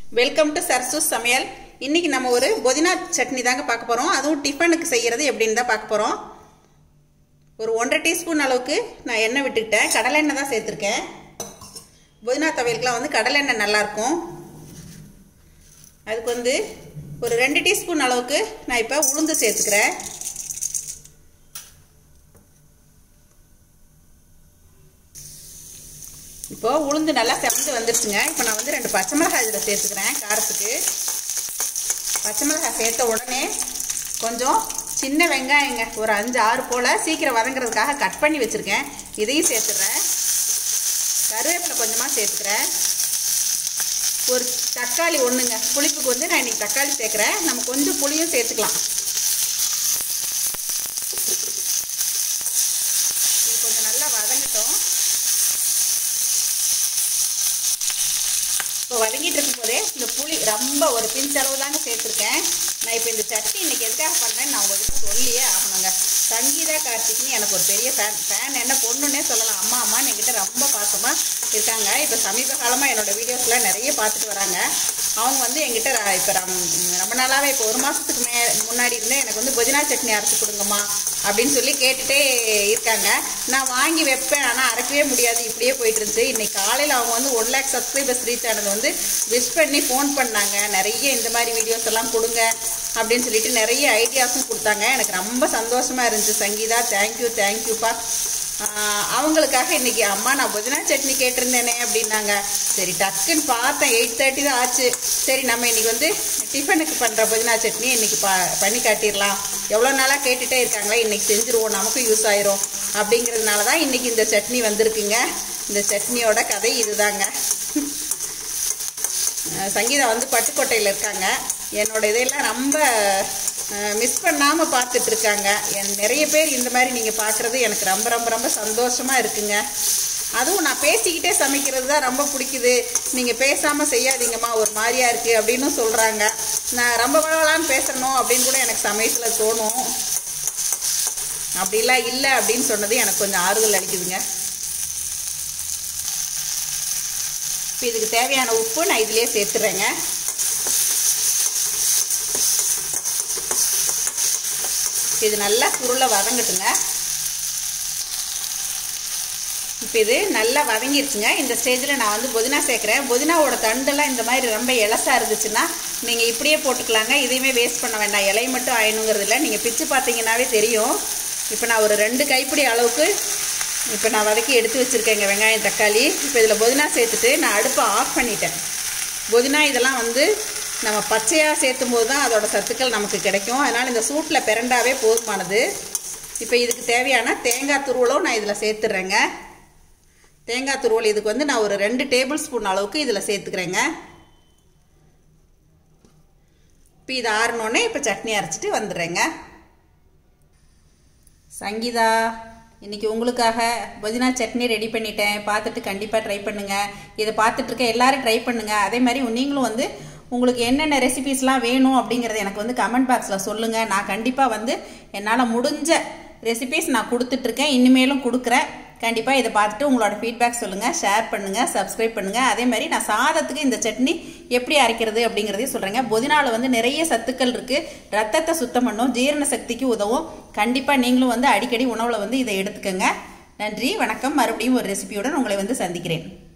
welcome to சர்சூஸ் சமையல் இன்னைக்கு நம்ம ஒரு புதினா சட்னி தாங்க பார்க்க போகிறோம் அதுவும் டிஃபனுக்கு செய்கிறது எப்படின்னு தான் பார்க்க போகிறோம் ஒரு ஒன்றரை டீஸ்பூன் அளவுக்கு நான் எண்ணெய் விட்டுக்கிட்டேன் கடலை எண்ணெய் தான் சேர்த்துருக்கேன் புதினா துவையலுக்குலாம் வந்து கடலை எண்ணெய் நல்லாயிருக்கும் அதுக்கு வந்து ஒரு ரெண்டு டீஸ்பூன் அளவுக்கு நான் இப்போ உளுந்து சேர்த்துக்கிறேன் இப்போ உளுந்து நல்லா செவந்து வந்துருச்சுங்க இப்போ நான் வந்து ரெண்டு பச்சை மிளகாய் இதில் சேர்த்துக்கிறேன் காரத்துக்கு பச்சை மிளகாய் சேர்த்த உடனே கொஞ்சம் சின்ன வெங்காயங்க ஒரு அஞ்சு ஆறு போல் சீக்கிரம் வதங்குறதுக்காக கட் பண்ணி வச்சுருக்கேன் இதையும் சேர்த்துடுறேன் கருவேப்பிலை கொஞ்சமாக சேர்த்துக்கிறேன் ஒரு தக்காளி ஒன்றுங்க புளிப்புக்கு வந்து நான் இன்றைக்கி தக்காளி சேர்க்குறேன் நம்ம கொஞ்சம் புளியும் சேர்த்துக்கலாம் இது கொஞ்சம் நல்லா வதங்கட்டும் இப்போ வதங்கிட்டு இருக்கும் போதே இந்த புளி ரொம்ப ஒரு பிஞ்ச் அளவு தாங்க சேர்த்துருக்கேன் நான் இப்போ இந்த சட்னி இன்னைக்கு எதுக்காக பண்ணுறேன் நான் உங்கள்கிட்ட சொல்லியே ஆகணுங்க சங்கீதா கார்த்திக்னு எனக்கு ஒரு பெரிய ஃபேன் ஃபேன் என்ன பொண்ணுன்னே சொல்லலாம் அம்மா அம்மான்னு என்கிட்ட ரொம்ப பாசமாக இருக்காங்க இப்போ சமீப காலமாக என்னோட வீடியோஸ்லாம் நிறைய பார்த்துட்டு வராங்க அவங்க வந்து என்கிட்ட இப்போ ரொம்ப நாளாகவே இப்போ ஒரு மாதத்துக்கு மே முன்னாடி இருந்தே எனக்கு வந்து புதினா சட்னி அரைச்சி கொடுங்கம்மா அப்படின்னு சொல்லி கேட்டுகிட்டே இருக்காங்க நான் வாங்கி வைப்பேன் ஆனால் அரைக்கவே முடியாது இப்படியே போயிட்டு இருந்துச்சு இன்னைக்கு காலையில் அவங்க வந்து ஒன் லேக் சப்ஸ்கிரைபர்ஸ் ரீச் ஆனது வந்து விஷ் பண்ணி ஃபோன் பண்ணாங்க நிறைய இந்த மாதிரி வீடியோஸ் எல்லாம் கொடுங்க அப்படின்னு சொல்லிட்டு நிறைய ஐடியாஸும் கொடுத்தாங்க எனக்கு ரொம்ப சந்தோஷமாக இருந்துச்சு சங்கீதா தேங்க்யூ தேங்க்யூப்பா அவங்களுக்காக இன்னைக்கு அம்மா நான் புதினா சட்னி கேட்டிருந்தேனே அப்படின்னாங்க சரி டக்குன்னு பார்த்தேன் எயிட் தேர்ட்டி தான் ஆச்சு சரி நம்ம இன்னைக்கு வந்து டிஃபனுக்கு பண்ணுற புதினா சட்னி இன்னைக்கு பா பண்ணி காட்டிடலாம் எவ்வளோ நாளாக கேட்டுகிட்டே இருக்காங்களே இன்னைக்கு செஞ்சுருவோம் நமக்கும் யூஸ் ஆயிரும் அப்படிங்கிறதுனால தான் இன்னைக்கு இந்த சட்னி வந்திருக்குங்க இந்த சட்னியோட கதை இதுதாங்க சங்கீதா வந்து பட்டுக்கோட்டையில் இருக்காங்க என்னோட இதையெல்லாம் ரொம்ப மிஸ் பண்ணாமல் பார்த்துட்டு இருக்காங்க என் நிறைய பேர் இந்த மாதிரி நீங்கள் பார்க்குறது எனக்கு ரொம்ப ரொம்ப ரொம்ப சந்தோஷமாக இருக்குங்க அதுவும் நான் பேசிக்கிட்டே சமைக்கிறது தான் ரொம்ப பிடிக்குது நீங்கள் பேசாமல் செய்யாதீங்கம்மா ஒரு மாதிரியா இருக்குது அப்படின்னு சொல்கிறாங்க நான் ரொம்ப வளவலான்னு பேசணும் அப்படின்னு கூட எனக்கு சமயத்தில் தோணும் அப்படிலாம் இல்லை அப்படின்னு சொன்னது எனக்கு கொஞ்சம் ஆறுதல் அளிக்குதுங்க இப்போ இதுக்கு தேவையான உப்பு நான் இதிலே சேர்த்துறேங்க இது நல்லா சுருளை வதங்கட்டுங்க இப்போ இது நல்லா வதங்கிருச்சுங்க இந்த ஸ்டேஜில் நான் வந்து புதினா சேர்க்குறேன் புதினாவோட தண்டெல்லாம் இந்த மாதிரி ரொம்ப இலசாக இருந்துச்சுன்னா நீங்கள் இப்படியே போட்டுக்கலாங்க இதையுமே வேஸ்ட் பண்ண வேண்டாம் இலையை மட்டும் ஆயணுங்கிறது இல்லை நீங்கள் பிச்சு பார்த்தீங்கன்னாவே தெரியும் இப்போ நான் ஒரு ரெண்டு கைப்பிடி அளவுக்கு இப்போ நான் வதக்கி எடுத்து வச்சுருக்கேங்க வெங்காயம் தக்காளி இப்போ இதில் புதினா சேர்த்துட்டு நான் அடுப்பை ஆஃப் பண்ணிட்டேன் புதினா இதெல்லாம் வந்து நம்ம பச்சையாக சேர்த்தும் போது தான் அதோட சத்துக்கள் நமக்கு கிடைக்கும் அதனால் இந்த சூட்டில் பிறண்டாவே போதுமானது இப்போ இதுக்கு தேவையான தேங்காய் துருவலும் நான் இதில் சேர்த்துட்றேங்க தேங்காய் துருவல் இதுக்கு வந்து நான் ஒரு ரெண்டு டேபிள் ஸ்பூன் அளவுக்கு இதில் சேர்த்துக்கிறேங்க இப்போ இது ஆறினோடனே இப்போ சட்னி அரைச்சிட்டு வந்துடுறேங்க சங்கீதா இன்றைக்கி உங்களுக்காக புதினா சட்னி ரெடி பண்ணிட்டேன் பார்த்துட்டு கண்டிப்பாக ட்ரை பண்ணுங்கள் இதை பார்த்துட்டு இருக்க எல்லோரும் ட்ரை பண்ணுங்கள் அதே மாதிரி நீங்களும் வந்து உங்களுக்கு என்னென்ன ரெசிபீஸ்லாம் வேணும் அப்படிங்கிறத எனக்கு வந்து கமெண்ட் பாக்ஸில் சொல்லுங்கள் நான் கண்டிப்பாக வந்து என்னால் முடிஞ்ச ரெசிபீஸ் நான் கொடுத்துட்ருக்கேன் இனிமேலும் கொடுக்குறேன் கண்டிப்பாக இதை பார்த்துட்டு உங்களோட ஃபீட்பேக் சொல்லுங்கள் ஷேர் பண்ணுங்கள் சப்ஸ்கிரைப் பண்ணுங்கள் அதே மாதிரி நான் சாதத்துக்கு இந்த சட்னி எப்படி அரைக்கிறது அப்படிங்கிறதையும் சொல்கிறேங்க புதினாவில் வந்து நிறைய சத்துக்கள் இருக்குது ரத்தத்தை சுத்தம் பண்ணும் ஜீரண சக்திக்கு உதவும் கண்டிப்பாக நீங்களும் வந்து அடிக்கடி உணவில் வந்து இதை எடுத்துக்கோங்க நன்றி வணக்கம் மறுபடியும் ஒரு ரெசிபியுடன் உங்களை வந்து சந்திக்கிறேன்